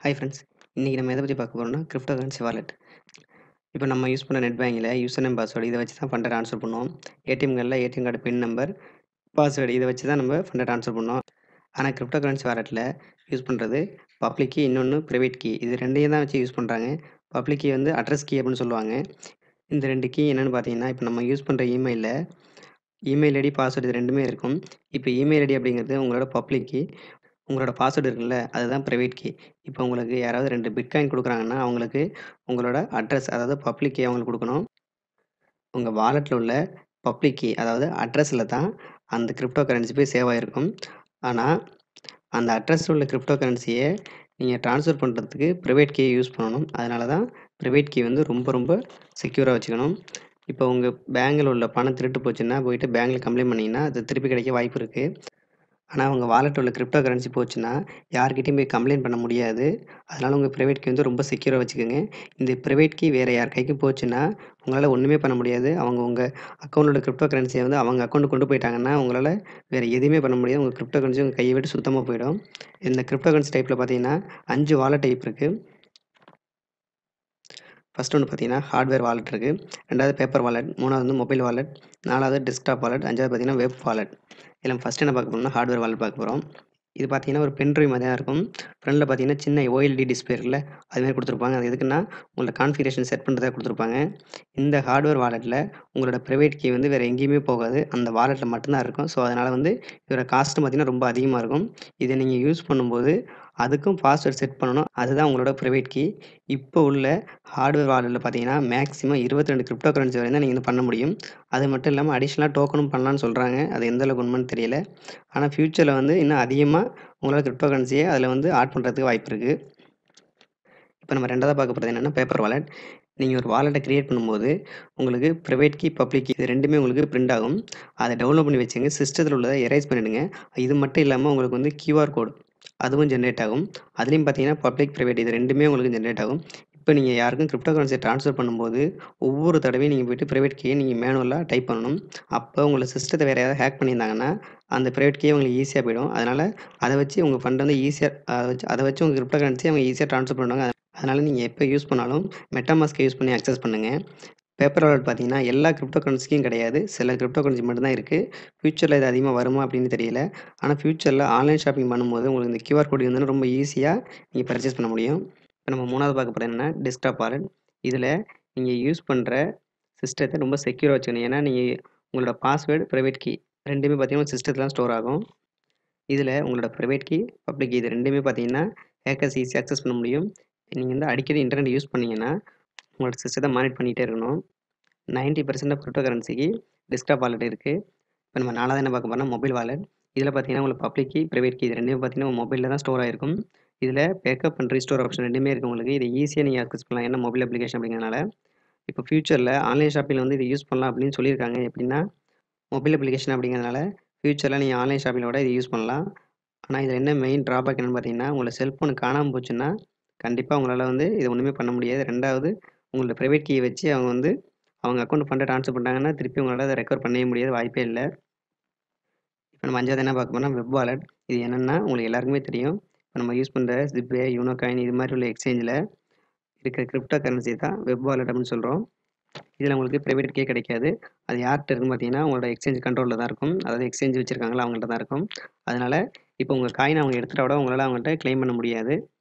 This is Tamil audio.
ஹாய் ஃப்ரெண்ட்ஸ் இன்றைக்கி நம்ம எதை பற்றி பார்க்க போகிறோம்னா கிரிப்டோ கரன்சி வாலெட் இப்போ நம்ம யூஸ் பண்ண நெட் பேங்கில் யூசர் நேம் பாஸ்வேர்டு இதை வச்சு தான் ஃபண்டை ட்ரான்ஸ்ஃபர் பண்ணுவோம் ஏடிஎம் கார்டில் ATM card pin number password இதை வச்சு தான் நம்ம ஃபண்டை ட்ரான்ஸ்ஃபர் பண்ணோம் ஆனால் கிரிப்டோ கரன்சி வாலெட்டில் யூஸ் பண்ணுறது பப்ளிக் கீ இன்னொன்று ப்ரைவேட் கீ இது ரெண்டையும் தான் வச்சு யூஸ் பண்ணுறாங்க பப்ளிக் கீ வந்து அட்ரஸ் கீ அப்படின்னு சொல்லுவாங்க இந்த ரெண்டு கீ என்னென்னு பார்த்தீங்கன்னா இப்போ நம்ம யூஸ் பண்ணுற இமெயிலில் இமெயில் ஐடி பாஸ்வேர்டு இது ரெண்டுமே இருக்கும் இப்போ இமெயில் ஐடி அப்படிங்கிறது உங்களோட பப்ளிக் கீ உங்களோட பாஸ்வேர்டு இருக்குல்ல அதுதான் ப்ரைவேட் கீ இப்போ உங்களுக்கு யாராவது ரெண்டு பிட்காயின் கொடுக்குறாங்கன்னா அவங்களுக்கு உங்களோட அட்ரஸ் அதாவது பப்ளிக் கீ அவங்களுக்கு கொடுக்கணும் உங்கள் வாலெட்டில் உள்ள பப்ளிக் கீ அதாவது அட்ரஸில் தான் அந்த கிரிப்டோ கரன்சி போய் சேவ் ஆகிருக்கும் ஆனால் அந்த அட்ரஸில் உள்ள கிரிப்டோ கரன்சியை நீங்கள் ட்ரான்ஸ்ஃபர் பண்ணுறதுக்கு ப்ரைவேட் கீயை யூஸ் பண்ணணும் அதனால தான் ப்ரைவேட் கீ வந்து ரொம்ப ரொம்ப செக்யூராக வச்சுக்கணும் இப்போ உங்கள் பேங்கில் உள்ள பணம் திருட்டு போச்சுன்னா போயிட்டு பேங்கில் கம்ப்ளைண்ட் பண்ணிங்கன்னா அது திருப்பி கிடைக்க வாய்ப்பு இருக்குது ஆனால் உங்கள் வாலெட் உள்ள கிரிப்டோ கரன்சி போச்சுன்னா யார்கிட்டையும் போய் கம்ப்ளைண்ட் பண்ண முடியாது அதனால் உங்கள் ப்ரைவேட் கீ வந்து ரொம்ப செக்யூராக வச்சுக்கோங்க இந்த ப்ரைவேட் கீ வேறு யார் கைக்கு போச்சுன்னா உங்களால் ஒன்றுமே பண்ண முடியாது அவங்க உங்கள் அக்கௌண்ட்டோட கிரிப்டோ கரன்சியை வந்து அவங்க அக்கௌண்ட்டு கொண்டு போயிட்டாங்கன்னா உங்களால் வேறு எதுவுமே பண்ண முடியாது உங்கள் கிரிப்டோ கரன்சி உங்கள் கையை விட்டு சுத்தமாக போயிடும் இந்த கிரிப்டோ கரன்சி டைப்பில் பார்த்தீங்கன்னா அஞ்சு வாலெட் டைப் இருக்குது ஃபஸ்ட் ஒன்று பார்த்தீங்கன்னா ஹார்ட்வேர் வாலெட் இருக்குது ரெண்டாவது பேப்பர் வாலெட் மூணாவது வந்து மொபைல் வாலெட் நாலாவது டெஸ்க்டாப் வாலெட் அஞ்சாவது பார்த்தீங்கன்னா வெப் வாலெட் இதில் ஃபஸ்ட் என்ன பார்க்க போகிறோம்னா ஹார்ட்வேர் வாலெட் பார்க்க போகிறோம் இது பார்த்தீங்கன்னா ஒரு பென்ட்ரைவ் மாதிரி தான் இருக்கும் ஃப்ரண்டில் பார்த்தீங்கன்னா சின்ன ஓஎல்டி டிஸ்பிளே இருக்குல்ல அதுமாதிரி கொடுத்துருப்பாங்க அது எதுக்குன்னா உங்களோட கான்ஃபிகரேஷன் செட் பண்ணுறதா கொடுத்துருப்பாங்க இந்த ஹார்ட்வேர் வாலெட்டில் உங்களோட ப்ரைவேட் கீ வந்து வேறு எங்கேயுமே போகாது அந்த வாலெட்டில் மட்டும்தான் இருக்கும் ஸோ அதனால் வந்து இதோட காஸ்ட்டு பார்த்திங்கன்னா ரொம்ப அதிகமாக இருக்கும் இதை நீங்கள் யூஸ் பண்ணும்போது அதுக்கும் பாஸ்வேர்ட் செட் பண்ணணும் அதுதான் உங்களோட ப்ரைவேட் கீ இப்போ உள்ள ஹார்ட்வேர் வாலெட்டில் பார்த்தீங்கன்னா மேக்ஸிமம் இருபத்தி ரெண்டு கிரிப்டோ கரன்சி வரையும் தான் நீங்கள் வந்து பண்ண முடியும் அது மட்டும் இல்லாமல் அடிஷ்னலாக டோக்கனும் பண்ணலான்னு சொல்கிறாங்க அது எந்த அளவுக்கு உண்மைன்னு தெரியல ஆனால் ஃப்யூச்சரில் வந்து இன்னும் அதிகமாக உங்களால் கிரிப்டோ கரன்சியை அதில் வந்து ஆட் பண்ணுறதுக்கு வாய்ப்பு இருக்குது இப்போ நம்ம ரெண்டாவது பார்க்க போகிறது என்னென்னா பேப்பர் வாலெட் நீங்கள் ஒரு வாலெட்டை க்ரியேட் பண்ணும்போது உங்களுக்கு ப்ரைவேட் கீ பப்ளிக் கீ இது ரெண்டுமே உங்களுக்கு பிரிண்ட் ஆகும் அதை டவுன்லோட் பண்ணி வச்சுங்க சிஸ்டத்தில் உள்ளதை எரேஸ் பண்ணிவிடுங்க இது மட்டும் இல்லாமல் உங்களுக்கு வந்து கியூஆர் கோடு அதுவும் ஜென்ரேட் ஆகும் அதுலேயும் பார்த்தீங்கன்னா பப்ளிக் ப்ரைவேட் இது ரெண்டுமே உங்களுக்கு ஜென்ரேட் ஆகும் இப்போ நீங்கள் யாருக்கும் கிரிப்டோ கரன்சியை ட்ரான்ஸ்ஃபர் பண்ணும்போது ஒவ்வொரு தடவையும் நீங்கள் போய்ட்டு ப்ரைவேட் கீயை நீங்கள் மேனுவலாக டைப் பண்ணணும் அப்போ உங்களை சிஸ்டத்தை வேறு யாராவது ஹேக் பண்ணியிருந்தாங்கன்னா அந்த ப்ரைவேட் கீயை உங்களுக்கு ஈஸியாக போயிடும் அதனால் அதை வச்சு உங்கள் ஃபண்ட் வந்து ஈஸியாக அதை வச்சு அதை வச்சு உங்கள் கிரிப்டோ கரன்சியை அவங்க ஈஸியாக ட்ரான்ஸ்ஃபர் பண்ணுவாங்க அதனால் நீங்கள் எப்போ யூஸ் பண்ணாலும் மெட்டாமாஸ்க்கை யூஸ் பண்ணி அக்சஸ் பண்ணுங்கள் பேப்பர் வாலெட் பார்த்தீங்கன்னா எல்லா கிரிப்டோ கரன்சிக்கும் கிடையாது சில கிரிப்டோ கரன்சி மட்டும்தான் இருக்குது ஃப்யூச்சரில் இது அதிகமாக வருமா அப்படின்னு தெரியல ஆனால் ஃப்யூச்சரில் ஆன்லைன் ஷாப்பிங் பண்ணும்போது உங்களுக்கு இந்த கியூஆர் கோடு வந்து ரொம்ப ஈஸியாக நீங்கள் பர்ச்சேஸ் பண்ண முடியும் இப்போ நம்ம மூணாவது பார்க்க போகிறது என்னென்னா டெஸ்க்டாப் வாலெட் இதில் நீங்கள் யூஸ் பண்ணுற சிஸ்டத்தை ரொம்ப செக்யூராக வச்சுக்கணும் ஏன்னா நீங்கள் உங்களோட பாஸ்வேர்டு ப்ரைவேட் கீ ரெண்டுமே பார்த்தீங்கன்னா சிஸ்டத்தில் தான் ஸ்டோர் ஆகும் இதில் உங்களோட ப்ரைவேட் கீ பப்ளிக் கீ இது ரெண்டுமே பார்த்தீங்கன்னா ஹேக்கர்ஸ் ஈஸியாக அக்சஸ் பண்ண முடியும் நீங்கள் வந்து அடிக்கடி இன்டர்நெட் யூஸ் பண்ணிங்கன்னா உங்களோட சிஸ்டத்தை மானிட் பண்ணிகிட்டே இருக்கணும் நைன்ட்டி பர்சன்ட் ஆஃப் கிரிப்டோ கரன்சிக்கு டெஸ்க்டாப் வாலெட் இருக்குது இப்போ நம்ம நாலாவது என்ன பார்க்க போனால் மொபைல் வாலெட் இதில் பார்த்தீங்கன்னா உங்களுக்கு பப்ளிக் கீ ப்ரைவேட் கீ இது ரெண்டுமே பார்த்தீங்கன்னா மொபைலில் தான் ஸ்டோர் ஆகிருக்கும் இதில் பேக்கப் அண்ட் ரீஸ்டோர் ஆப்ஷன் ரெண்டுமே இருக்குது உங்களுக்கு இதை ஈஸியாக நீங்கள் அக்சஸ் பண்ணலாம் ஏன்னா மொபைல் அப்ளிகேஷன் அப்படிங்கிறனால இப்போ ஃப்யூச்சரில் ஆன்லைன் ஷாப்பிங்கில் வந்து இதை யூஸ் பண்ணலாம் அப்படின்னு சொல்லியிருக்காங்க எப்படின்னா மொபைல் அப்ளிகேஷன் அப்படிங்கிறதுனால ஃப்யூச்சரில் நீங்கள் ஆன்லைன் ஷாப்பிங்கோட இதை யூஸ் பண்ணலாம் ஆனால் இதில் என்ன மெயின் ட்ராபேக் என்னென்னு பார்த்தீங்கன்னா உங்களை செல்ஃபோன் காணாமல் போச்சுன்னா கண்டிப்பாக உங்களால் வந்து இதை ஒன்றுமே பண்ண முடியாது ரெண்டாவது உங்களோட ப்ரைவேட் கீயை வச்சு அவங்க வந்து அவங்க அக்கௌண்ட் ஃபண்டை ட்ரான்ஸ்ஃபர் பண்ணாங்கன்னா திருப்பி உங்களால் அதை ரெக்கவர் பண்ணவே முடியாது வாய்ப்பே இல்லை இப்போ நம்ம அஞ்சாவது என்ன பார்க்க போனால் வெப் வாலெட் இது என்னென்னா உங்களுக்கு எல்லாருக்குமே தெரியும் இப்போ நம்ம யூஸ் பண்ணுற ஜிப்பே யூனோ காயின் இது மாதிரி உள்ள எக்ஸ்சேஞ்சில் இருக்கிற கிரிப்டோ கரன்சி தான் வெப் வாலெட் அப்படின்னு சொல்கிறோம் இதில் உங்களுக்கு ப்ரைவேட் கே கிடைக்காது அது யார்கிட்ட இருக்குன்னு பார்த்தீங்கன்னா உங்களோட எக்ஸ்சேஞ்ச் கண்ட்ரோலில் தான் இருக்கும் அதாவது எக்ஸ்சேஞ்ச் வச்சுருக்காங்களா அவங்கள்ட்ட தான் இருக்கும் அதனால் இப்போ உங்கள் காயின் அவங்க எடுத்துகிட்ட விட உங்களால் அவங்கள்ட்ட கிளைம் பண்ண முடியாது